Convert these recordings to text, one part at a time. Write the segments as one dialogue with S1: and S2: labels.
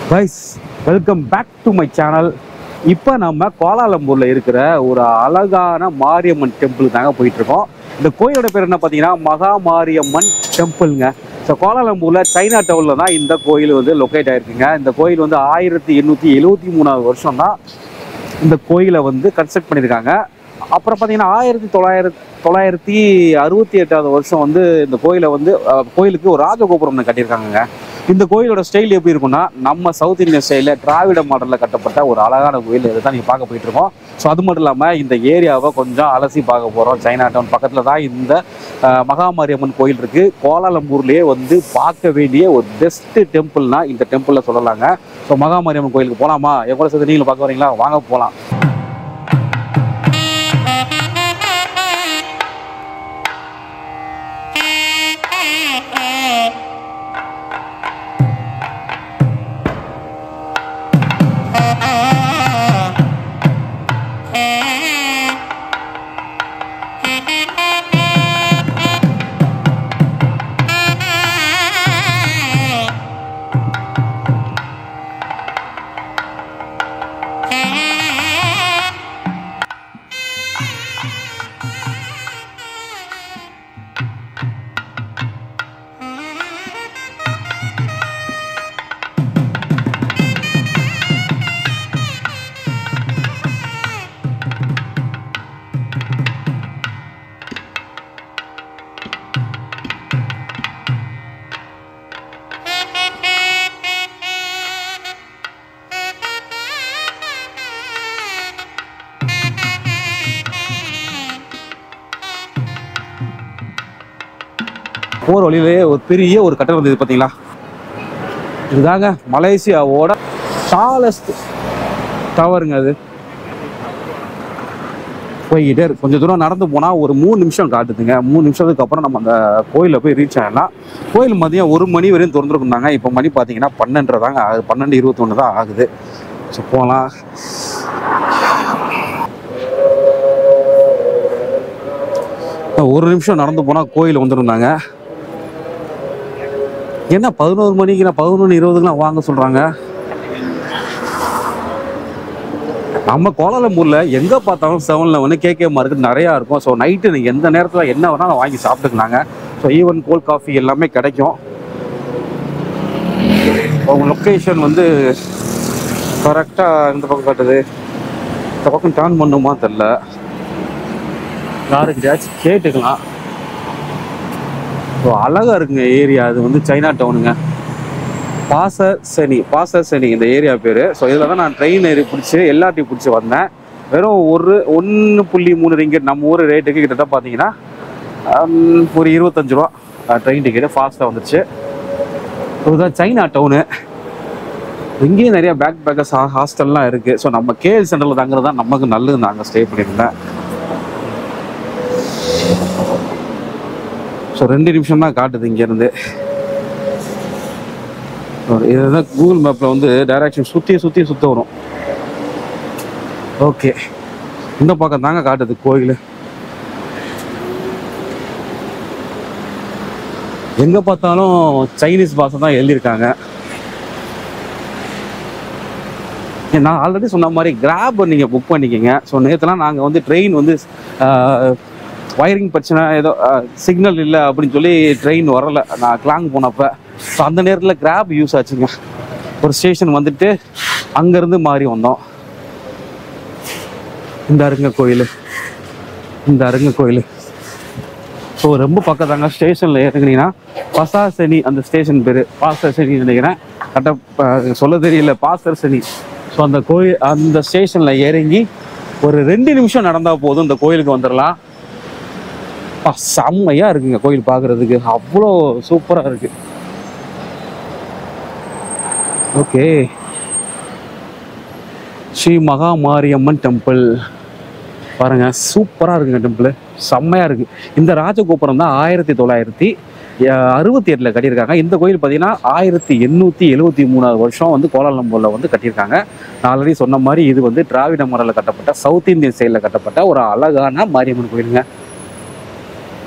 S1: Guys welcome back to my channel இப்போ நம்ம கோலாலம்பூரில் இருக்கிற ஒரு அழகான மாரியம்மன் டெம்பிள் தாங்க போயிட்டு இருக்கோம் இந்த கோயிலோட பேர் என்ன பார்த்தீங்கன்னா மகா மாரியம்மன் டெம்பிள்ங்க ஸோ கோலாலம்பூரில் சைனா டவுனில் தான் இந்த கோயில் வந்து லொக்கேட் ஆயிருக்குங்க இந்த கோயில் வந்து ஆயிரத்தி எண்ணூற்றி எழுபத்தி மூணாவது வருஷம் தான் இந்த கோயிலை வந்து கன்ஸ்ட்ரக்ட் பண்ணியிருக்காங்க அப்புறம் பார்த்தீங்கன்னா ஆயிரத்தி தொள்ளாயிரத்தி தொள்ளாயிரத்தி அறுபத்தி எட்டாவது வருஷம் வந்து இந்த கோயிலை வந்து அஹ், கோயிலுக்கு ஒரு ராஜகோபுரம் ஒண்ணு கட்டியிருக்காங்கங்க இந்த கோயிலோட ஸ்டைல் எப்படி இருக்கும்னா நம்ம சவுத் இந்தியன் ஸ்டைலில் திராவிட மாடலில் கட்டப்பட்ட ஒரு அழகான கோயில் இதை தான் நீங்கள் பார்க்க போயிட்டு இருக்கோம் ஸோ அது மட்டும் இல்லாமல் இந்த ஏரியாவை கொஞ்சம் அலசி பார்க்க போகிறோம் சைனா டவுன் பக்கத்தில் தான் இந்த அஹ், மகாமாரியம்மன் கோயில் இருக்குது கோலாலம்பூர்லேயே வந்து பார்க்க வேண்டிய ஒரு பெஸ்ட்டு டெம்பிள்னா இந்த டெம்பிளில் சொல்லலாங்க ஸோ மகாமாரியம்மன் கோயிலுக்கு போகலாமா என் கூட சேர்த்து நீங்களும் பார்க்க வரீங்களா வாங்க போகலாம் போகிற வழியிலே ஒரு பெரிய ஒரு கட்டடம் இருந்தது பார்த்தீங்களா இதுதாங்க மலேசியாவோட டாலஸ்ட் டவருங்க அது போய்கிட்டே இருக்கு கொஞ்சம் தூரம் நடந்து போனால் ஒரு மூணு நிமிஷம் காட்டுதுங்க மூணு நிமிஷத்துக்கு அப்புறம் நம்ம அந்த கோயிலில் போய் ரீச் ஆகிடலாம் கோயில் மதியம் ஒரு மணி வரையும் திறந்துருக்குனாங்க இப்போ மணி பார்த்தீங்கன்னா பன்னெண்டரை தாங்க ஆகுது பன்னெண்டு இருபத்தொன்று தான் ஆகுது ஸோ போகலாம் ஒரு நிமிஷம் நடந்து போனால் கோயில் வந்துருந்தாங்க என்ன பதினோரு மணிக்கு நான் பதினொன்று இருபதுக்குலாம் வாங்க சொல்கிறாங்க நம்ம கோலாலம்பூரில் எங்கே பார்த்தாலும் செவனில் வந்து கேகே மார்க்கெட் நிறையா இருக்கும் ஸோ நைட்டு நீங்கள் எந்த நேரத்தில் என்ன வேணாலும் வாங்கி சாப்பிட்டுக்கலாங்க ஸோ ஈவன் கோல்ட் காஃபி எல்லாமே கிடைக்கும் அவங்க லொக்கேஷன் வந்து கரெக்டாக இந்த பக்கம் காட்டுது இந்த பக்கம் டர்ன் பண்ணுமா தெரில யாருக்கிட்டயாச்சும் கேட்டுக்கலாம் ஸோ அழகாக இருக்குங்க ஏரியா அது வந்து சைனா டவுனுங்க பாச சனி பாச சனி இந்த ஏரியா பேர் ஸோ இதில் தான் நான் ட்ரெயின் ஏறி பிடிச்சி எல்லாத்தையும் பிடிச்சி வந்தேன் வெறும் ஒரு ஒன்று புள்ளி மூணு ரிங்கெட் நம்ம ஊர் ரேட்டுக்கு கிட்டத்தட்ட பார்த்தீங்கன்னா ஹம், ஒரு இருபத்தஞ்சு ரூபா ட்ரெயின் டிக்கெட்டு ஃபாஸ்ட்டாக வந்துருச்சு இதுதான் சைனா டவுனு இங்கேயும் நிறைய பேக் பேக்கர்ஸ் ஹாஸ்டல்லாம் இருக்குது ஸோ நம்ம கேஎல் சென்டரில் தங்குறது தான் நமக்கு நல்லது நாங்கள் ஸ்டே பண்ணியிருந்தேன் ஸோ ரெண்டு நிமிஷம் தான் காட்டுது இங்கேருந்து இதுதான் கூகுள் மேப்பில் வந்து டைரக்ஷன் சுற்றி சுற்றி சுத்த வரும் ஓகே இந்த பக்கம் தாங்க காட்டுது கோயில் எங்கே பார்த்தாலும் சைனீஸ் பாஷை தான் எழுதியிருக்காங்க ஏ, நான் ஆல்ரெடி சொன்ன மாதிரி கிராப் நீங்கள் புக் பண்ணிக்கோங்க ஸோ நேற்றுலாம் நாங்கள் வந்து ட்ரெயின் வந்து ஒயரிங் பிரச்சனை ஏதோ சிக்னல் இல்லை அப்படின்னு சொல்லி ட்ரெயின் வரலை நான் கிளாங் போனப்போ ஸோ அந்த நேரத்தில் கிராப் யூஸ் ஆச்சுங்க ஒரு ஸ்டேஷன் வந்துட்டு அங்கேருந்து மாறி வந்தோம் இந்த அருங்க கோயில் இந்த அருங்க கோயில் ஸோ ரொம்ப பக்கத்தாங்க ஸ்டேஷனில் இறங்குனீங்கன்னா பசாசனி அந்த ஸ்டேஷன் பேர் பாஸ்டர் சனி நினைக்கிறேன் கரெக்டாக சொல்ல தெரியல பாஸ்டர் சனி ஸோ அந்த கோயில் அந்த ஸ்டேஷனில் இறங்கி ஒரு ரெண்டு நிமிஷம் நடந்தால் போதும் இந்த கோயிலுக்கு வந்துடலாம் அப்பா, செம்மையா இருக்குங்க கோயில் பார்க்கறதுக்கு அவ்வளோ சூப்பராக இருக்கு ஓகே ஸ்ரீ மகா மாரியம்மன் டெம்பிள் பாருங்க சூப்பராக இருக்குங்க டெம்பிள் செம்மையா இருக்கு இந்த ராஜகோபுரம் தான் ஆயிரத்தி தொள்ளாயிரத்தி அறுபத்தி எட்டில் கட்டியிருக்காங்க இந்த கோயில் பார்த்தீங்கன்னா ஆயிரத்தி எண்ணூற்றி எழுபத்தி மூணாவது வருஷம் வந்து கோலாலம்பூரில் வந்து கட்டியிருக்காங்க நான் ஆல்ரெடி சொன்ன மாதிரி இது வந்து திராவிட முறையில் கட்டப்பட்ட சவுத் இந்தியன் ஸ்டைலில் கட்டப்பட்ட ஒரு அழகான மாரியம்மன் கோயிலுங்க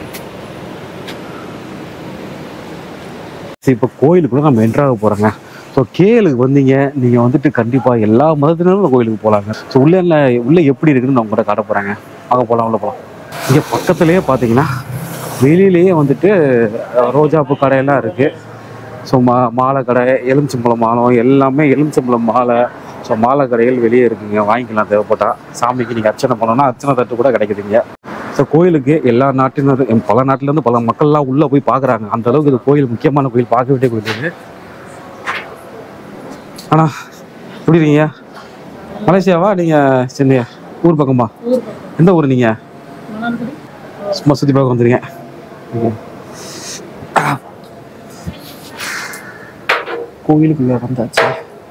S1: சரி இப்போ கோயிலுக்குள்ள நம்ம என்ட்ராக போகிறோங்க ஸோ கேளுக்கு வந்தீங்க நீங்கள் வந்துட்டு கண்டிப்பாக எல்லா மதத்தினரும் இந்த கோயிலுக்கு போகலாங்க ஸோ உள்ளே என்ன உள்ளே எப்படி இருக்குன்னு நான் உங்கள்கிட்ட காட்ட போகிறாங்க அங்கே போகலாம் உள்ள போகலாம் இங்கே பக்கத்துலேயே பார்த்தீங்கன்னா வெளியிலேயே வந்துட்டு அஹ், ரோஜாப்பூ கடையெல்லாம் இருக்குது ஸோ மா மாலை கடை எலுமிச்சம்பழம் மாலம் எல்லாமே எலுமிச்சம்பழம் மாலை ஸோ மாலை கடைகள் வெளியே இருக்குங்க வாங்கிக்கலாம் தேவைப்பட்டா சாமிக்கு நீங்கள் அர்ச்சனை பண்ணோன்னா அர்ச்சனை தட்டு கூட கிடைக்குதுங்க ஸோ கோயிலுக்கு எல்லா நாட்டினரும் பல நாட்டிலேருந்து பல மக்கள்லாம் உள்ளே போய் பார்க்குறாங்க அந்த அளவுக்கு இது கோயில் முக்கியமான கோயில் பார்க்க வேண்டிய கோயில் இது அண்ணா எப்படி இருக்கீங்க மலேசியாவா நீங்கள் சென்னையா ஊர் பக்கமா
S2: ஊர் பக்கம்
S1: எந்த ஊர் நீங்கள்
S2: மணால்குடி
S1: சும்மா சுற்றி பார்க்க வந்துருங்க கோயிலுக்குள்ள வந்தாச்சு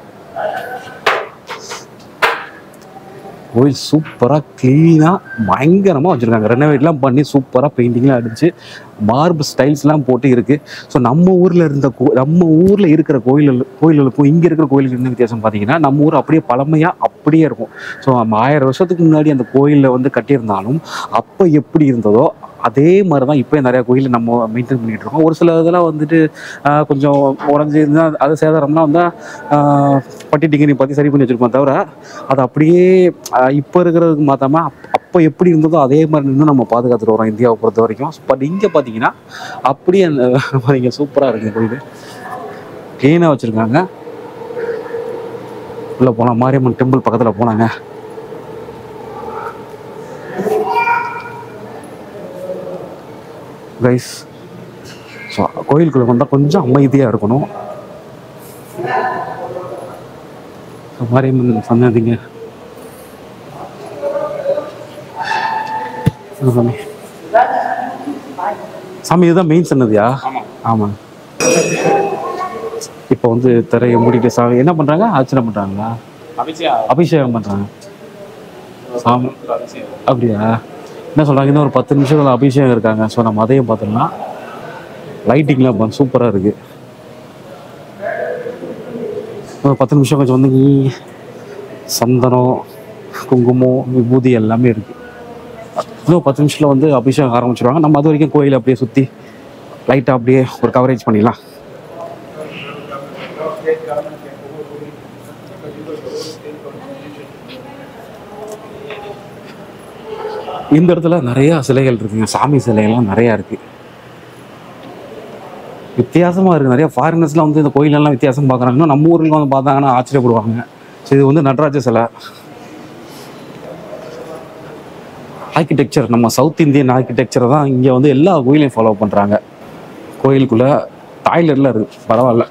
S1: கோயில் சூப்பராக க்ளீனாக பயங்கரமாக வச்சுருக்காங்க ரெனோவேட்லாம் பண்ணி சூப்பராக பெயிண்டிங்லாம் அடிச்சு மார்பிள் ஸ்டைல்ஸ்லாம் போட்டு இருக்குது ஸோ நம்ம ஊரில் இருந்த கோ நம்ம ஊரில் இருக்கிற கோயில் கோயில்களுக்கும் இங்கே இருக்கிற கோயிலுக்கு என்ன வித்தியாசம் பார்த்தீங்கன்னா நம்ம ஊர் அப்படியே பழமையாக அப்படியே இருக்கும் ஸோ நம்ம ஆயிரம் வருஷத்துக்கு முன்னாடி அந்த கோயிலில் வந்து கட்டியிருந்தாலும் அப்போ எப்படி இருந்ததோ அதே மாதிரி தான் இப்போ நிறைய கோயில் நம்ம மெயின்டைன் பண்ணிட்டு இருக்கோம் ஒரு சில இதெல்லாம் வந்துட்டு ஆஹ், கொஞ்சம் உடஞ்சி இருந்தால் அது சேதாரம்லாம் வந்தால் பட்டி டிகிரி பற்றி சரி பண்ணி வச்சுருப்போம் தவிர அது அப்படியே ஆஹ், இப்போ இருக்கிறதுக்கு மாற்றாம அப் அப்போ எப்படி இருந்ததோ அதே மாதிரி நின்று நம்ம பாதுகாத்துட்டு வரோம் இந்தியாவை பொறுத்த வரைக்கும் பட் இங்கே பார்த்தீங்கன்னா அப்படியே அந்த இங்கே சூப்பராக இருக்குது கோயில் க்ளீனாக வச்சுருக்காங்க உள்ளே போகலாம் மாரியம்மன் டெம்பிள் பக்கத்தில் போனாங்க கைஸ் ஸோ கோயிலுக்குள்ளே வந்தால் கொஞ்சம் அமைதியாக இருக்கணும் So, மாரியம்மன் சன்னதிங்க இது சாமி சாமி இதுதான் மெயின் சன்னதியா ஆமாம் இப்போ வந்து திரையை மூடிட்டு சாமி என்ன பண்ணுறாங்க அர்ச்சனை பண்ணுறாங்களா
S3: அபிஷேகம்
S1: அபிஷேகம் பண்ணுறாங்க சாமி
S3: அபிஷேகம்
S1: அப்படியா என்ன சொல்கிறாங்க இன்னும் ஒரு பத்து நிமிஷத்தில் அபிஷேகம் இருக்காங்க ஸோ நம்ம அதையும் பார்த்துடலாம் லைட்டிங்லாம் சூப்பராக இருக்குது ஒரு பத்து நிமிஷம் கொஞ்சம் வந்து ஈ, சந்தனம் குங்குமம் விபூதி எல்லாமே இருக்குது இன்னும் பத்து நிமிஷத்தில் வந்து அபிஷேகம் ஆரம்பிச்சிருவாங்க நம்ம அது வரைக்கும் கோயிலை அப்படியே சுற்றி லைட்டாக அப்படியே ஒரு கவரேஜ் பண்ணிடலாம் இந்த இடத்துல நிறைய சிலைகள் இருக்குங்க சாமி சிலைகள்லாம் நிறையா இருக்கு வித்தியாசமா இருக்கு நிறைய ஃபாரினர்ஸ்லாம் வந்து இந்த கோயிலெல்லாம் வித்தியாசம் பார்க்குறாங்கன்னா நம்ம ஊரில் வந்து பார்த்தாங்கன்னா ஆச்சரியப்படுவாங்க ஸோ இது வந்து நடராஜ சிலை ஆர்கிடெக்சர் நம்ம சவுத் இந்தியன் ஆர்கிடெக்சரை தான் இங்கே வந்து எல்லா கோயிலையும் ஃபாலோ பண்ணுறாங்க கோயிலுக்குள்ள டாய்லெட்லாம் இருக்கு பரவாயில்ல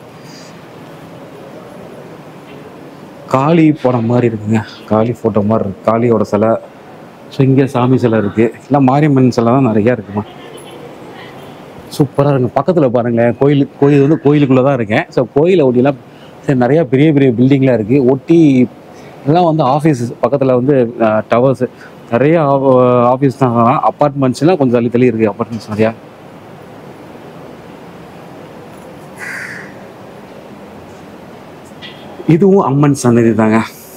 S1: காளி படம் மாதிரி இருக்குங்க காளி ஃபோட்டோ மாதிரி இருக்கு காளியோட சிலை ஸோ இங்கே சாமி சிலை இருக்குது இல்லை மாரியம்மன் சிலை தான் நிறையா இருக்குமா சூப்பராக இருக்குங்க பக்கத்தில் பாருங்களேன் கோயில் கோயில் வந்து கோயிலுக்குள்ளே தான் இருக்கேன் ஸோ கோயிலை ஒட்டிலாம் சரி நிறையா பெரிய பெரிய பில்டிங்லாம் இருக்குது ஒட்டி எல்லாம் வந்து ஆஃபீஸ் பக்கத்தில் வந்து டவர்ஸ் நிறைய ஆஃபீஸ் தான் அப்பார்ட்மெண்ட்ஸ்லாம் கொஞ்சம் தள்ளி தள்ளி இருக்குது அப்பார்ட்மெண்ட்ஸ் நிறையா இதுவும் அம்மன் சன்னதி தாங்க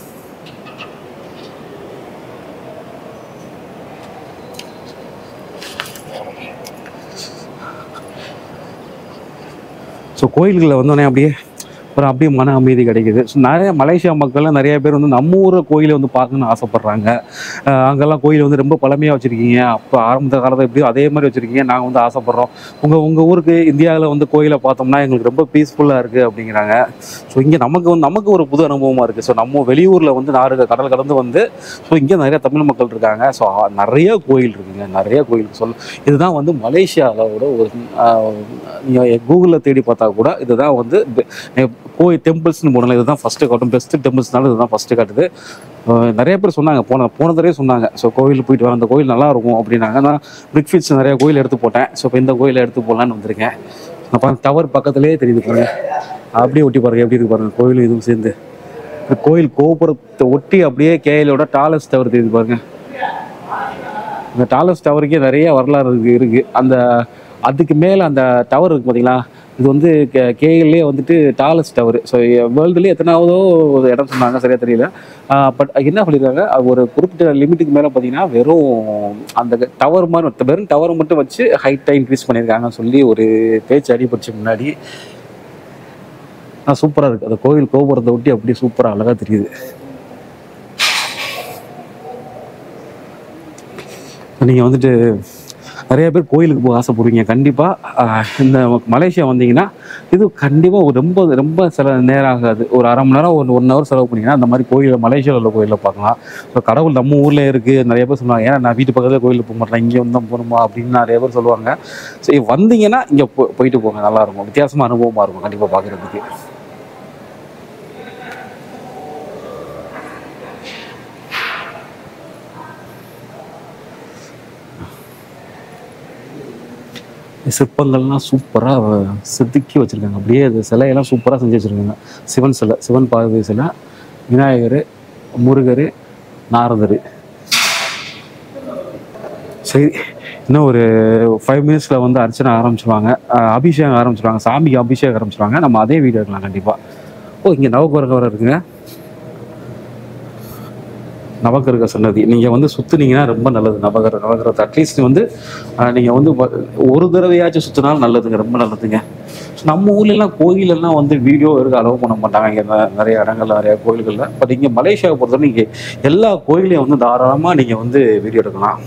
S1: ஸோ கோயில்களில் வந்தோடனே அப்படியே ஒரு அப்படியே மன அமைதி கிடைக்குது ஸோ நிறைய மலேசியா மக்கள்லாம் நிறைய பேர் வந்து நம்ம ஊரை கோயிலை வந்து பார்க்கணும்னு ஆசைப்பட்றாங்க அஹ் அங்கெல்லாம் கோயில் வந்து ரொம்ப பழமையாக வச்சுருக்கீங்க அப்போ ஆரம்ப காலத்தை எப்படியோ அதே மாதிரி வச்சுருக்கீங்க நாங்கள் வந்து ஆசைப்பட்றோம் உங்கள் உங்கள் ஊருக்கு இந்தியாவில் வந்து கோயிலை பார்த்தோம்னா எங்களுக்கு ரொம்ப பீஸ்ஃபுல்லாக இருக்குது அப்படிங்கிறாங்க ஸோ இங்கே நமக்கு வந்து நமக்கு ஒரு புது அனுபவமாக இருக்குது ஸோ நம்ம வெளியூரில் வந்து நாடு கடல் கடந்து வந்து ஸோ இங்கே நிறைய தமிழ் மக்கள் இருக்காங்க ஸோ நிறைய கோயில் இருக்குங்க நிறைய கோயில் சொல் இதுதான் வந்து மலேசியாவோட ஒரு நீங்கள் கூகுளில் தேடி பார்த்தா கூட இதுதான் வந்து பெ- அஹ் கோயில் டெம்பிள்ஸ்னு போடல இதுதான் ஃபஸ்ட்டு காட்டும் பெஸ்ட்டு டெம்பிள்ஸ்னால இதுதான் ஃபஸ்ட்டு காட்டுது அஹ் நிறைய பேர் சொன்னாங்க போன போன தடவை சொன்னாங்க ஸோ கோயில் போயிட்டு வர அந்த கோயில் நல்லா இருக்கும் அப்படின்னாங்க நான் பிரிக்ஃபிட்ஸ் நிறைய கோயில் எடுத்து போட்டேன் ஸோ இப்போ இந்த கோயிலை எடுத்து போடலான்னு வந்திருக்கேன் அப்போ டவர் பக்கத்துலேயே தெரியுது பாருங்க அப்படியே ஒட்டி பாருங்க எப்படி இருக்கு பாருங்க கோயிலும் இதுவும் சேர்ந்து இந்த கோயில் கோபுரத்தை ஒட்டி அப்படியே கேஎலோட டாலஸ்ட் டவர் தெரியுது பாருங்க இந்த டாலஸ்ட் டவருக்கே நிறைய வரலாறு இருக்கு இருக்கு அந்த அதுக்கு மேலே அந்த டவர் இருக்கு பார்த்தீங்களா இது வந்து கேஎல்லே வந்துட்டு டாலஸ்ட் டவர் ஸோ வேர்ல்டுலேயே எத்தனாவதோ ஒரு இடம் சொன்னாங்க சரியா தெரியல பட் என்ன சொல்லியிருக்காங்க அது ஒரு குறிப்பிட்ட லிமிட்டுக்கு மேலே பார்த்தீங்கன்னா வெறும் அந்த டவர் மாதிரி வெறும் டவர் மட்டும் வச்சு ஹைட்டாக இன்க்ரீஸ் பண்ணியிருக்காங்கன்னு சொல்லி ஒரு பேச்சு அடிபட்டுச்சு முன்னாடி ஆனால் சூப்பராக இருக்குது அந்த கோயில் கோபுரத்தை ஒட்டி அப்படியே சூப்பராக அழகாக தெரியுது நீங்கள் வந்துட்டு நிறைய பேர் கோயிலுக்கு போக ஆசைப்படுவீங்க கண்டிப்பாக இந்த மலேசியா வந்தீங்கன்னா இது கண்டிப்பாக ரொம்ப ரொம்ப சில நேரம் ஆகாது ஒரு அரை மணி நேரம் ஒரு ஒன் ஹவர் செலவு பண்ணீங்கன்னா அந்த மாதிரி கோயில் மலேசியாவில் உள்ள கோயிலில் பார்க்கலாம் ஸோ கடவுள் நம்ம ஊரில் இருக்குது நிறைய பேர் சொல்லுவாங்க ஏன்னா நான் வீட்டு பக்கத்தில் கோயிலுக்கு போக மாட்டேன் இங்கே வந்து தான் போகணுமா அப்படின்னு நிறைய பேர் சொல்லுவாங்க ஸோ வந்தீங்கன்னா இங்கே போ போயிட்டு போங்க நல்லாயிருக்கும் வித்தியாசமாக அனுபவமாக இருக்கும் கண்டிப்பாக பார்க்குறதுக்கு சிற்பங்கள்லாம் சூப்பராக செதுக்கி வச்சுருக்காங்க அப்படியே அது சிலையெல்லாம் சூப்பராக செஞ்சு வச்சுருக்காங்க சிவன் சிலை சிவன் பார்வதி சிலை விநாயகர் முருகர் நாரதர் சரி இன்னும் ஒரு ஃபைவ் மினிட்ஸில் வந்து அர்ச்சனை ஆரம்பிச்சிருவாங்க அஹ் அபிஷேகம் ஆரம்பிச்சிருவாங்க சாமிக்கு அபிஷேகம் ஆரம்பிச்சிருவாங்க நம்ம அதே வீடியோ எடுக்கலாம் கண்டிப்பாக ஓ இங்கே நவகுரக வர இருக்குங்க நவகிரக சன்னதி நீங்கள் வந்து சுற்றுனீங்கன்னா ரொம்ப நல்லது நவகிரக நவகிரகத்தை அட்லீஸ்ட் வந்து நீங்கள் வந்து வ- ஒரு தடவையாச்சும் சுற்றினாலும் நல்லதுங்க ரொம்ப நல்லதுங்க நம்ம ஊர்லலாம் கோயிலெல்லாம் வந்து வீடியோ எடுக்க அலோவ் பண்ண மாட்டாங்க இங்கே ந- நிறைய இடங்கள்ல நிறைய கோயில்களில் பட் இங்கே மலேசியாவை பொறுத்தவரை நீங்கள் எல்லா கோயிலையும் வந்து தாராளமாக நீங்கள் வந்து வீடியோ எடுக்கலாம்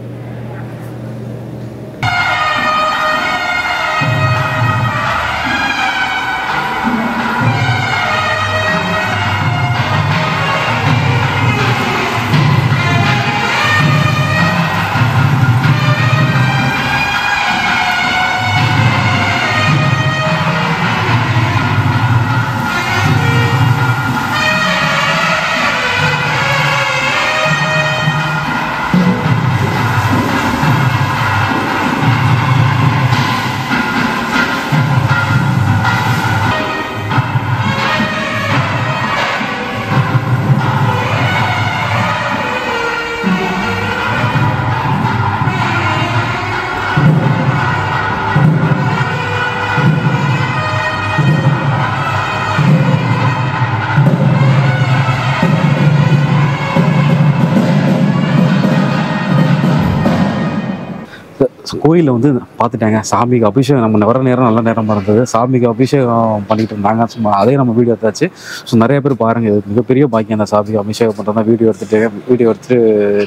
S1: கோயிலில் வந்து பார்த்துட்டாங்க சாமிக்கு அபிஷேகம் நம்ம வர நேரம் நல்ல நேரமாக இருந்தது சாமிக்கு அபிஷேகம் பண்ணிட்டு இருந்தாங்க சும்மா அதே நம்ம வீடியோ எடுத்தாச்சு ஸோ நிறைய பேர் பாருங்க இது மிகப்பெரிய பாக்கியம் அந்த சாமிக்கு அபிஷேகம் பண்ணுறதா வீடியோ எடுத்துட்டு வீடியோ எடுத்துட்டு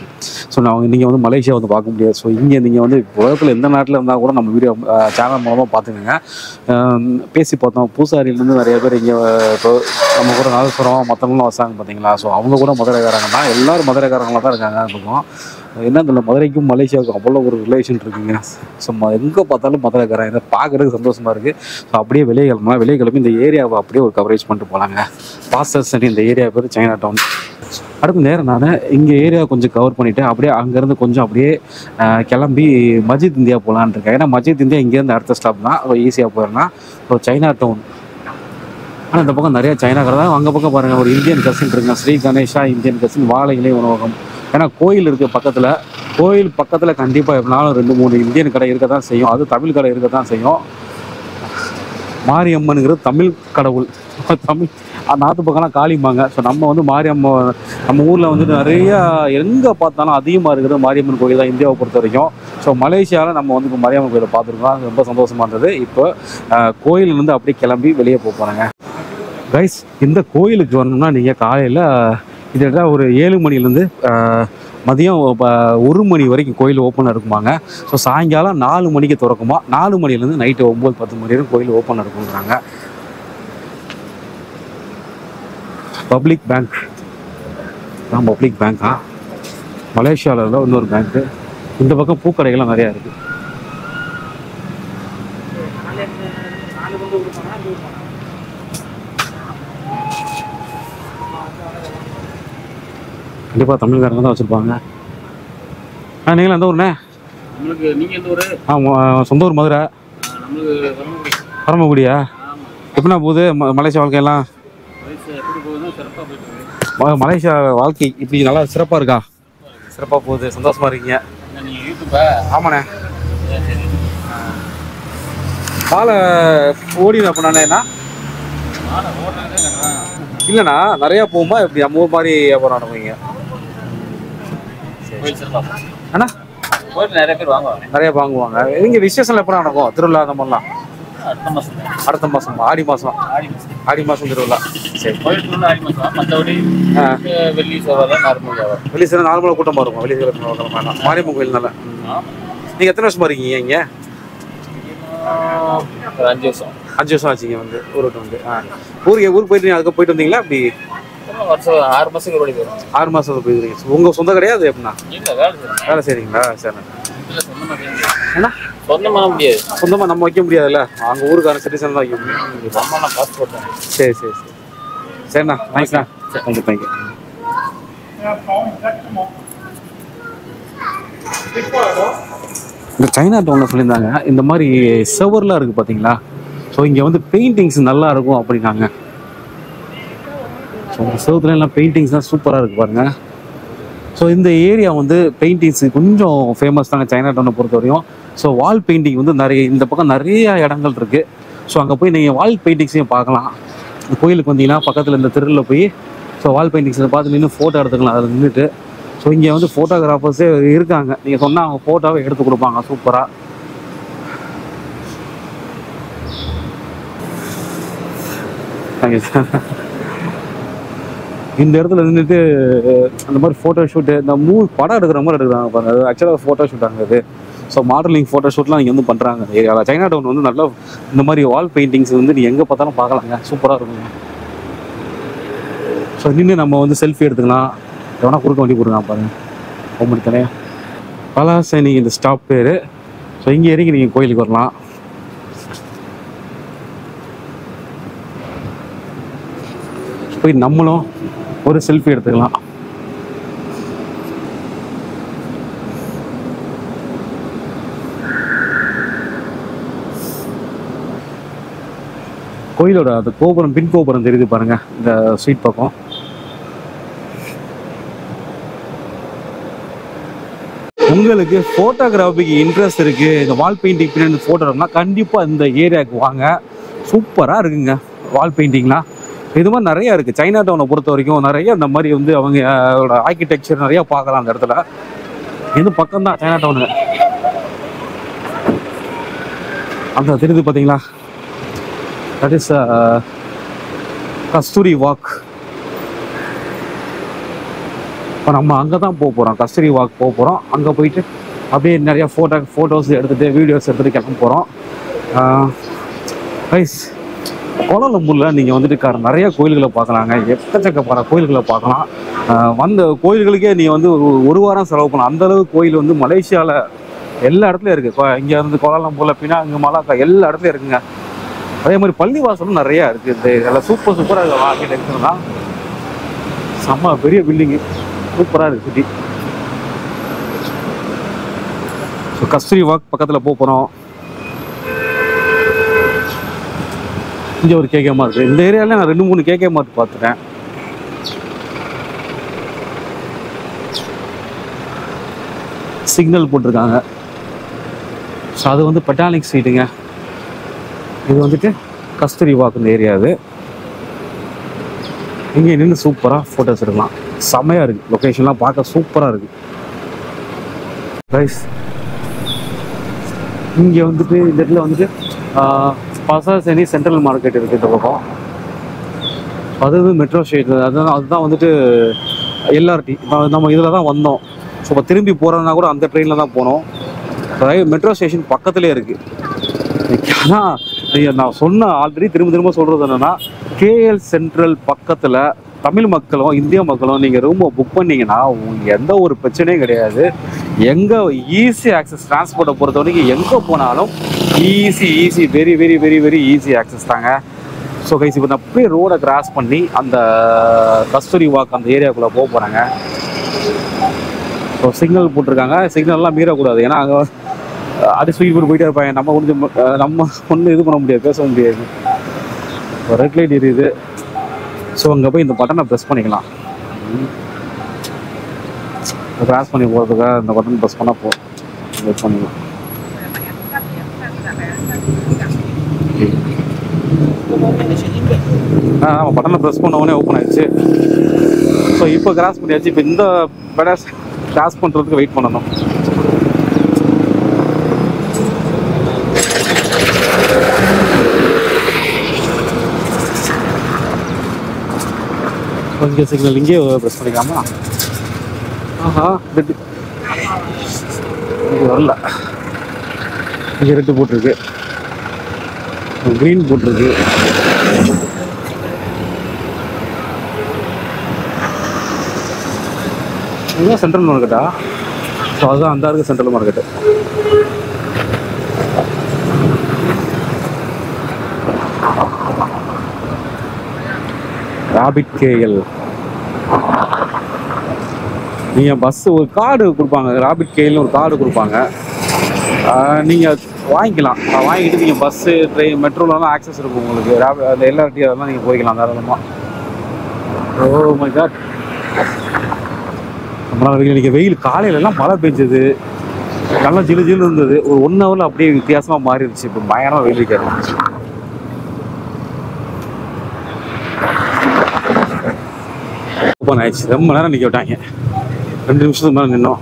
S1: ஸோ நான் நீங்கள் வந்து மலேசியா வந்து பார்க்க முடியாது ஸோ இங்கே நீங்கள் வந்து உலகத்தில் எந்த நாட்டில் இருந்தால் கூட நம்ம வீடியோ சேனல் மூலமாக பார்த்துக்கோங்க ஆம், பேசி பார்த்தோம் பூசாரியிலேருந்து நிறைய பேர் இங்கே இப்போ நம்ம கூட நாதஸ்வரம் மற்றவங்களும் வசாங்க பார்த்தீங்களா ஸோ அவங்க கூட மதுரைக்காரங்க தான் எல்லாரும் மதுரைக்காரங்களாக தான் இருக்காங்க அந்த பக்கம் என்ன தெரியல மதுரைக்கும் மலேசியாவுக்கும் அவ்வளோ ஒரு ரிலேஷன் இருக்குங்க ஸோ எங்கே பார்த்தாலும் மதுரைக்காரன் இதை பார்க்குறதுக்கு சந்தோஷமாக இருக்குது ஸோ அப்படியே வெளியே கிளம்பலாம் வெளியே கிளம்பி இந்த ஏரியாவை அப்படியே ஒரு கவரேஜ் பண்ணிட்டு போகலாங்க பாஸ்டர்ஸ் இந்த ஏரியா பேர் சைனா டவுன் அடுத்த நேரம் நான் இங்கே ஏரியா கொஞ்சம் கவர் பண்ணிவிட்டு அப்படியே அங்கேருந்து கொஞ்சம் அப்படியே ஆஹ், கிளம்பி மஜித் இந்தியா போகலான்னு இருக்கேன் ஏன்னா மஜித் இந்தியா இங்கேருந்து அடுத்த ஸ்டாப் தான் ஈஸியாக போயிடலாம் ஒரு சைனா டவுன் ஆனால் இந்த பக்கம் நிறைய சைனாக்கார தான் அங்கே பக்கம் பாருங்கள் ஒரு இந்தியன் கசின் இருக்குங்க ஸ்ரீ கணேஷா இந்தியன் கசின் வாழை இலை உணவகம் ஏன்னா கோயில் இருக்குது பக்கத்தில் கோயில் பக்கத்தில் கண்டிப்பாக எப்படினாலும் ரெண்டு மூணு இந்தியன் கடை இருக்க தான் செய்யும் அது தமிழ் கடை இருக்க தான் செய்யும் மாரியம்மனுங்கிறது தமிழ் கடவுள் தமிழ் அந்த நாட்டு பக்கம்லாம் காளிம்பாங்க ஸோ நம்ம வந்து மாரியம்மன் நம்ம ஊரில் வந்து நிறைய எங்கே பார்த்தாலும் அதிகமாக இருக்கிறது மாரியம்மன் கோயில் தான் இந்தியாவை பொறுத்த வரைக்கும் ஸோ மலேசியாவில் நம்ம வந்து இப்போ மாரியம்மன் கோயிலை பார்த்துருக்கோம் அது ரொம்ப சந்தோஷமாக இருந்தது இப்போ அஹ், கோயிலிருந்து அப்படியே கிளம்பி வெளியே போக போகிறாங்க கைஸ் இந்த கோயிலுக்கு வரணும்னா நீங்கள் காலையில் கிட்டத்தட்ட ஒரு ஏழு மணிலேருந்து மதியம் ப- ஒரு மணி வரைக்கும் கோயில் ஓப்பனாக இருக்குமாங்க ஸோ சாயங்காலம் நாலு மணிக்கு திறக்குமா நாலு மணிலேருந்து நைட்டு ஒம்பது பத்து மணி வரைக்கும் கோயில் ஓப்பன் இருக்குங்கிறாங்க பப்ளிக் பேங்க் தான் பப்ளிக் பேங்க்கா மலேசியாவில் இன்னொரு பேங்க்கு இந்த பக்கம் பூக்கடைகள்லாம் நிறையா இருக்குது கண்டிப்பாக தமிழ்காரங்க தான் வச்சுருப்பாங்க ஆ நீங்களும் எந்த ஊர்ண்ணே
S2: நம்மளுக்கு நீங்க எந்த ஊரு
S1: ஆ ம- சொந்த ஊர் மதுரை
S2: ஆஹ் நம்மளுக்கு வரமுடி
S1: பரமக்குடியா
S2: ஆமா
S1: எப்படிண்ணா போகுது ம- மலேசியா வாழ்க்கையெல்லாம்
S2: வயசு எப்படி போகுதுன்னா சிறப்பா போயிட்டு இருக்கு
S1: ம- மலேசியா வாழ்க்கை இப்படி நல்லா சிறப்பாக இருக்கா சிறப்பாக போகுது சந்தோஷமா இருக்கீங்க
S2: என்ன நீங்க யூடியூப்பா
S1: ஆமாண்ணே
S2: சரி, சரி
S1: காலை ஓடின அப்படின்னா
S2: மாலை ஓடுறதே கட்டுறான்
S1: இல்லைண்ணா நிறையா போகுமா இப்படி நம்ம ஊர் மாதிரி வியாபாரம் நடக்குவீங்க
S2: கோயில் சிறப்பா போகுது.
S1: அண்ணா
S2: கோயில் நிறைய பேர் வாங்குவாங்க
S1: நிறைய வாங்குவாங்க இங்கே விசேஷம்லாம் எப்போ நடக்கும் திருவிழா அந்த மாதிரிலாம்
S2: அடுத்த மாசம் தான்.
S1: அடுத்த மாதம் ஆடி மாதம்
S2: ஆடி மாசம்
S1: ஆடி மாதம் திருவிழா சரி
S2: கோயிலுக்கு வந்து ஆடி மாசம் மற்றபடி
S1: ஆ.
S2: வெள்ளி செவ்வாய் தான் நார்மல் வியாபாரம்
S1: வெளியே சில நார்மலாக கூட்டமாக இருக்கும் வெளியே சில கிழமை மாரியம்மன் கோயில்னால நீங்கள் எத்தனை வருஷமா இருக்கீங்க இங்கே
S2: ஒரு அஞ்சு வருஷம்
S1: அஞ்சு வருஷம் ஆச்சுங்க வந்து ஊருக்கு வந்து ஆ ஊருக்கு ஊருக்கு போயிட்டு அதுக்கு போயிட்டு வந்தீங்களா அப்படி
S2: அப்புறம் வருஷம் ஆறு மாசத்துக்கு ஓடி போயிடும்
S1: ஆறு மாதம் போயிருக்கீங்க உங்கள் சொந்த கிடையாது எப்படின்னா
S2: இல்லை வேலை செய்யணும்
S1: வேலை செய்கிறீங்களா சரி
S2: இல்லை சொந்தமாக செய்ய முடியாது
S1: என்ன
S2: சொந்தமாக முடியாது
S1: சொந்தமாக நம்ம வைக்க முடியாதுல்ல அங்கே ஊருக்கான சிட்டிசன் தான் வைக்க முடியும்
S2: சொந்தமாக பாஸ்போர்ட் தான்
S1: சரி சரி சரி சரிண்ணா தேங்க்ஸ்ண்ணா தேங்க்யூ தேங்க்யூ இந்த சைனா டவுனில் சொல்லியிருந்தாங்க இந்த மாதிரி செவர்லாம் இருக்குது பார்த்தீங்களா ஸோ இங்கே வந்து பெயிண்டிங்ஸ் நல்லா இருக்கும் அப்படின்னாங்க ஸோ இந்த செவத்துல எல்லாம் பெயிண்டிங்ஸ் தான் சூப்பராக இருக்குது பாருங்க ஸோ இந்த ஏரியா வந்து பெயிண்டிங்ஸ் கொஞ்சம் ஃபேமஸ் தாங்க சைனா டவுனை பொறுத்த வரையும் ஸோ வால் பெயிண்டிங் வந்து நிறைய இந்த பக்கம் நிறைய இடங்கள் இருக்குது ஸோ அங்கே போய் நீங்கள் வால் பெயிண்டிங்ஸையும் பார்க்கலாம் இந்த கோயிலுக்கு வந்தீங்கன்னா பக்கத்தில் இந்த தெருவில் போய் ஸோ வால் பெயிண்டிங்ஸை பார்த்து நின்று ஃபோட்டோ எடுத்துக்கலாம் அதில் நின்றுட்டு ஸோ இங்கே வந்து ஃபோட்டோகிராஃபர்ஸே இருக்காங்க நீங்கள் சொன்னால் அவங்க ஃபோட்டோவை எடுத்து கொடுப்பாங்க சூப்பராக தேங்க்யூ சார் இந்த இடத்துல நின்றுட்டு அந்த மாதிரி ஃபோட்டோ ஷூட்டு இந்த மூவி படம் எடுக்கிற மாதிரி எடுக்கிறாங்க பாருங்க அது ஆக்சுவலாக ஃபோட்டோ ஷூட் அங்கே அது ஸோ மாடலிங் ஃபோட்டோ ஷூட்லாம் இங்கே வந்து பண்ணுறாங்க அந்த ஏரியாவில் சைனா டவுன் வந்து நல்லா இந்த மாதிரி வால் பெயிண்டிங்ஸ் வந்து நீ எங்கே பார்த்தாலும் பார்க்கலாங்க சூப்பராக இருக்குங்க ஸோ நின்று நம்ம வந்து செல்ஃபி எடுத்துக்கலாம் எவனா குறுக்க வண்டி கொடுங்க பாருங்க ரொம்ப தனியாக பலாசனி இந்த ஸ்டாப் பேர் ஸோ இங்கே இறங்கி நீங்கள் கோயிலுக்கு வரலாம் போய் நம்மளும் ஒரு செல்ஃபி எடுத்துக்கலாம் கோயிலோட அந்த கோபுரம் பின் கோபுரம் தெரியுது பாருங்க இந்த ஸ்ட்ரீட் பக்கம் உங்களுக்கு ஃபோட்டோகிராஃபிக்கு இன்ட்ரெஸ்ட் இருக்கு இந்த வால் பெயிண்டிங் பின்னாடி ஃபோட்டோனா கண்டிப்பாக இந்த ஏரியாவுக்கு வாங்க சூப்பராக இருக்குங்க வால் பெயிண்டிங்லாம் இது மாதிரி நிறைய இருக்கு சைனா டவுனை பொறுத்த வரைக்கும் நிறைய இந்த மாதிரி வந்து அவங்க ஆர்கிடெக்சர் நிறைய பார்க்கலாம் அந்த இடத்துல இது பக்கம் தான் சைனா டவுனு அந்த தெரியுது பார்த்தீங்களா தட் இஸ் கஸ்தூரி வாக் இப்போ நம்ம அங்கே தான் போக போகிறோம் கஸ்தூரி வாக் போக போகிறோம் அங்கே போயிட்டு அப்படியே நிறைய ஃபோட்டோ ஃபோட்டோஸ் எடுத்துகிட்டு வீடியோஸ் எடுத்துகிட்டு கிளம்ப போகிறோம் ரைஸ் கோலாலம்பூரில் நீங்கள் வந்துட்டு க- நிறைய கோயில்களை பார்க்கலாங்க எக்கச்சக்கப்பட்ட கோயில்களை பார்க்கலாம் ஆஹ் வந்த கோயில்களுக்கே நீங்கள் வந்து ஒரு ஒரு வாரம் செலவு பண்ணலாம் அந்த அளவு கோயில் வந்து மலேசியாவில் எல்லா இடத்துலையும் இருக்குது இங்கே இருந்து கோலாலம்பூரில் பினாங்கு மலாக்கா எல்லா இடத்துலையும் இருக்குங்க அதே மாதிரி பள்ளிவாசலும் நிறையா இருக்குது இந்த இதெல்லாம் சூப்பர் சூப்பராக ஆர்கிடெக்சர் தான் செம்ம பெரிய பில்டிங்கு சூப்பராக இருக்குது சிட்டி ஸோ கஸ்தூரி வாக் பக்கத்தில் போக போகிறோம் இங்கே ஒரு கேகே மார்க் இந்த ஏரியாவில் நான் ரெண்டு மூணு கேகே மார்க் பார்த்துட்டேன் சிக்னல் போட்டிருக்காங்க ஸோ அது வந்து பெட்டானிக் ஸ்ட்ரீட்டுங்க இது வந்துட்டு கஸ்தூரி வாக் இந்த ஏரியா இது இங்கே நின்று சூப்பராக ஃபோட்டோஸ் எடுக்கலாம் செமையாக இருக்குது லொக்கேஷன்லாம் பார்க்க சூப்பராக இருக்குது ரைஸ் இங்கே வந்துட்டு இந்த இடத்துல வந்துட்டு பசாசனி சென்ட்ரல் மார்க்கெட் இருக்குது இந்த பக்கம் அது மெட்ரோ ஸ்டேஷன் அதுதான் அதுதான் வந்துட்டு எல்ஆர்டி நம்ம இதில் தான் வந்தோம் ஸோ இப்போ திரும்பி போகிறதுனா கூட அந்த ட்ரெயினில் தான் போனோம் மெட்ரோ ஸ்டேஷன் பக்கத்துலேயே இருக்குது ஆனால் நீங்க நான் சொன்ன ஆல்ரெடி திரும்ப திரும்ப சொல்கிறது என்னென்னா கேஎல் சென்ட்ரல் பக்கத்தில் தமிழ் மக்களும் இந்திய மக்களும் நீங்கள் ரூமை புக் பண்ணீங்கன்னா உங்களுக்கு எந்த ஒரு பிரச்சனையும் கிடையாது எங்கே ஈஸி ஆக்சஸ் டிரான்ஸ்போர்ட்டை பொறுத்த வரைக்கும் எங்கே போனாலும் easy easy very very very very easy access தாங்க ஸோ கைஸ் இப்போ நான் அப்படியே ரோடை கிராஸ் பண்ணி அந்த கஸ்தூரி வாக் அந்த ஏரியாக்குள்ளே போக போகிறாங்க ஸோ சிக்னல் போட்டிருக்காங்க சிக்னல்லாம் மீறக்கூடாது ஏன்னா அங்கே அடி ஸ்வீட் போட்டு போயிட்டே இருப்பாங்க நம்ம கொஞ்சம் நம்ம ஒன்றும் இது பண்ண முடியாது பேச முடியாது ரெட் லைட் எரியுது ஸோ அங்கே போய் இந்த பட்டனை ப்ரெஸ் பண்ணிக்கலாம் கிராஸ் பண்ணி போகிறதுக்காக இந்த பட்டன் ப்ரெஸ் பண்ணால் போ ப்ரெஸ் பண்ணிக்கலாம் ஆ ஆமாம் பட்டனை ப்ரெஸ் பண்ண உடனே ஓப்பன் ஆயிடுச்சு ஸோ இப்போ கிராஸ் பண்ணியாச்சு இப்போ இந்த பெடாஸ் கிராஸ் பண்ணுறதுக்கு வெயிட் பண்ணணும் கொஞ்சம் சிக்னல் இங்கே ப்ரெஸ் பண்ணிக்காமா ஆஹா ரெட்டு இங்கே வரல இங்கே ரெட்டு போட்டிருக்கு க்ரீன் போட்டிருக்கு இதுதான் சென்ட்ரல் மார்க்கெட்டா ஸோ அதுதான் அந்த இருக்கு சென்ட்ரல் மார்க்கெட்டு ராபிட் கேஎல் நீங்கள் பஸ் ஒரு கார்டு கொடுப்பாங்க ராபிட் கேஎல்னு ஒரு கார்டு கொடுப்பாங்க நீங்கள் வாங்கிக்கலாம் அதை வாங்கிட்டு நீங்கள் பஸ்ஸு ட்ரெயின் மெட்ரோலலாம் ஆக்சஸ் இருக்கும் உங்களுக்கு ராபி அந்த எல்ஆர்டி அதெல்லாம் நீங்கள் போய்க்கலாம் தாராளமாக ஓ மை காட் நம்மளால வெயில் அடிக்க வெயில் காலையில எல்லாம் மழை பெஞ்சது நல்லா ஜிலு ஜிலு இருந்தது ஒரு ஒன் ஹவர்ல அப்படியே வித்தியாசமா மாறிடுச்சு இப்போ பயங்கரமா வெயில் அடிக்க ஆரம்பிச்சு ஓப்பன் ஆயிடுச்சு ரொம்ப நேரம் நிக்க விட்டாங்க ரெண்டு நிமிஷத்துக்கு மேலே நின்னோம்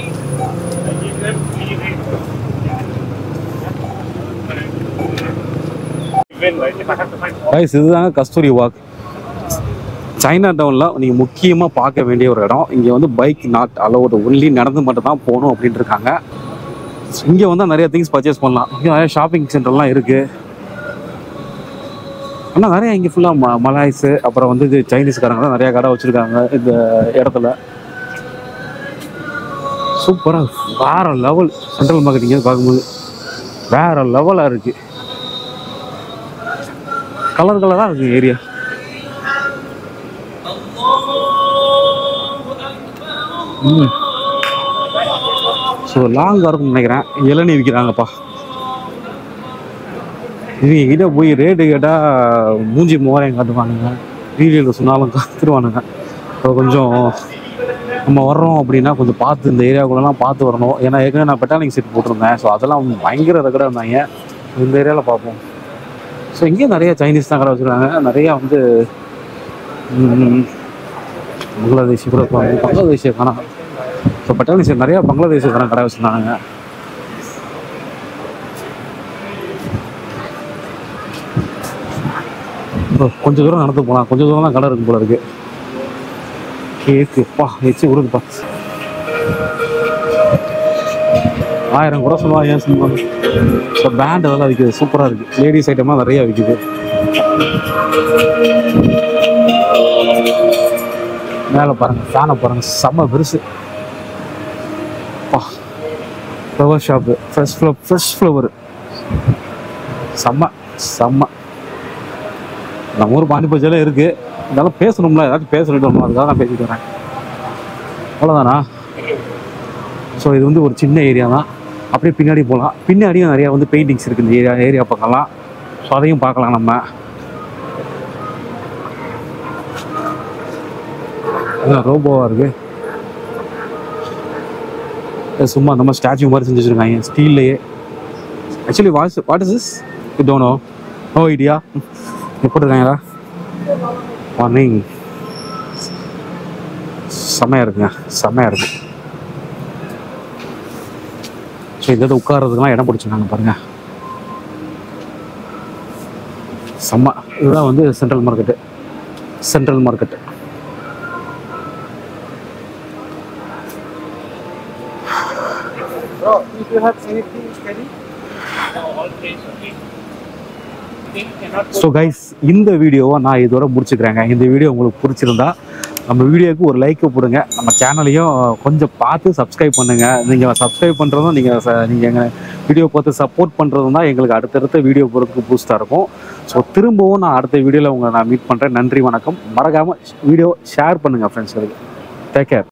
S1: கைஸ் இதுதாங்க கஸ்தூரி வாக் சைனா டவுனில் நீங்கள் முக்கியமாக பார்க்க வேண்டிய ஒரு இடம் இங்கே வந்து பைக் நாட் அலோடு ஒன்லி நடந்து மட்டும் தான் போகணும் அப்படின்ட்டு இருக்காங்க இங்கே வந்து நிறைய திங்ஸ் பர்ச்சேஸ் பண்ணலாம் இங்கே நிறைய ஷாப்பிங் சென்டர்லாம் இருக்குது ஆனால் நிறைய இங்கே ஃபுல்லாக ம மலாய்ஸு அப்புறம் வந்து இது சைனீஸ்காரங்களாம் நிறைய கடை வச்சுருக்காங்க இந்த இடத்துல சூப்பராக வேற லெவல் சென்ட்ரல் மார்க்கெட் இங்கே பார்க்கும்போது வேற லெவலாக இருக்குது கலர் கலராக இருக்குது ஏரியா ம் ஸோ லாங்காக இருக்கும்னு நினைக்கிறேன் இளநீ விற்கிறாங்கப்பா இவங்க கிட்ட போய் ரேட்டு கேட்டால் மூஞ்சி மூவாயிரம் காட்டுவானுங்க வீடியோவில் சொன்னாலும் காத்துருவானுங்க ஸோ கொஞ்சம் நம்ம வர்றோம் அப்படின்னா கொஞ்சம் பார்த்து இந்த ஏரியாக்குள்ளலாம் பார்த்து வரணும் ஏன்னா ஏற்கனவே நான் பெட்டாலிங் செட் போட்டிருந்தேன் ஸோ அதெல்லாம் பயங்கர கடை இருந்தாங்க இந்த ஏரியாவில் பார்ப்போம் ஸோ இங்கேயும் நிறைய சைனீஸ் தான் கடை வச்சுருக்காங்க நிறையா வந்து ம், பங்களாதேஷி கூட இருப்பாங்க பங்களாதேஷிய காணா ஸோ பட்டாளி சைடு நிறையா பங்களாதேஷக்காரன் கடை வச்சுருந்தாங்க ப்ரோ கொஞ்சம் தூரம் நடந்து போகலாம் கொஞ்சம் தூரம் தான் கடை இருக்கும் போல இருக்கு கேக்கு பா வச்சு உருதுப்பா ஆயிரம் கூட சொல்லுவாங்க ஏன் சொல்லுவாங்க ஸோ பேண்ட் அதெல்லாம் விற்குது சூப்பராக இருக்குது லேடிஸ் ஐட்டம்லாம் நிறையா விற்குது மேலே பாருங்க ஃபேனை பாருங்க செம்ம பெருசு flower shop fresh flower fresh flower செம்ம செம்ம நம்ம ஊர் பாண்டிபஜியில் இருக்கு இருந்தாலும் பேசணும்ல ஏதாச்சும் பேச சொல்லிட்டு வரணும் அதுக்காக நான் பேசிட்டு வரேன் அவ்வளோதானா ஸோ இது வந்து ஒரு சின்ன ஏரியா தான் அப்படியே பின்னாடி போகலாம் பின்னாடியும் நிறையா வந்து பெயிண்டிங்ஸ் இருக்குது இந்த ஏரியா ஏரியா பக்கம்லாம் ஸோ அதையும் பார்க்கலாம் நம்ம அதான் ரோபோவாக இருக்கு இது சும்மா நம்ம ஸ்டாச்சு மாதிரி செஞ்சு வச்சிருக்காங்க ஸ்டீல்லையே actually what's what is is you dunno no idea எப்படி இருக்காங்களா மார்னிங் செம்மையாக இருக்குங்க செம்மையாக இருக்கு ஸோ இந்த இடத்துல உட்கார்றதுக்கெல்லாம் இடம் பிடிச்சிருக்காங்க பாருங்க செம்ம இதுதான் வந்து central market central market
S3: Bro, if you have anything steady,
S1: so guys இந்த வீடியோவை நான் இதோட முடிச்சுக்கிறேங்க இந்த வீடியோ உங்களுக்கு பிடிச்சிருந்தா நம்ம வீடியோவுக்கு ஒரு லைக்கை போடுங்க நம்ம சேனலையும் கொஞ்சம் பார்த்து சப்ஸ்கிரைப் பண்ணுங்க நீங்கள் சப்ஸ்கிரைப் பண்ணுறதும் நீங்கள் நீங்கள் எங்கள் வீடியோ பார்த்து சப்போர்ட் பண்ணுறதும் தான் எங்களுக்கு அடுத்தடுத்த வீடியோ போகிறதுக்கு பூஸ்டாக இருக்கும் ஸோ திரும்பவும் நான் அடுத்த வீடியோவில் உங்களை நான் மீட் பண்ணுறேன் நன்றி வணக்கம் மறக்காமல் வீடியோ ஷேர் பண்ணுங்கள் ஃப்ரெண்ட்ஸ்களுக்கு டேக் கேர்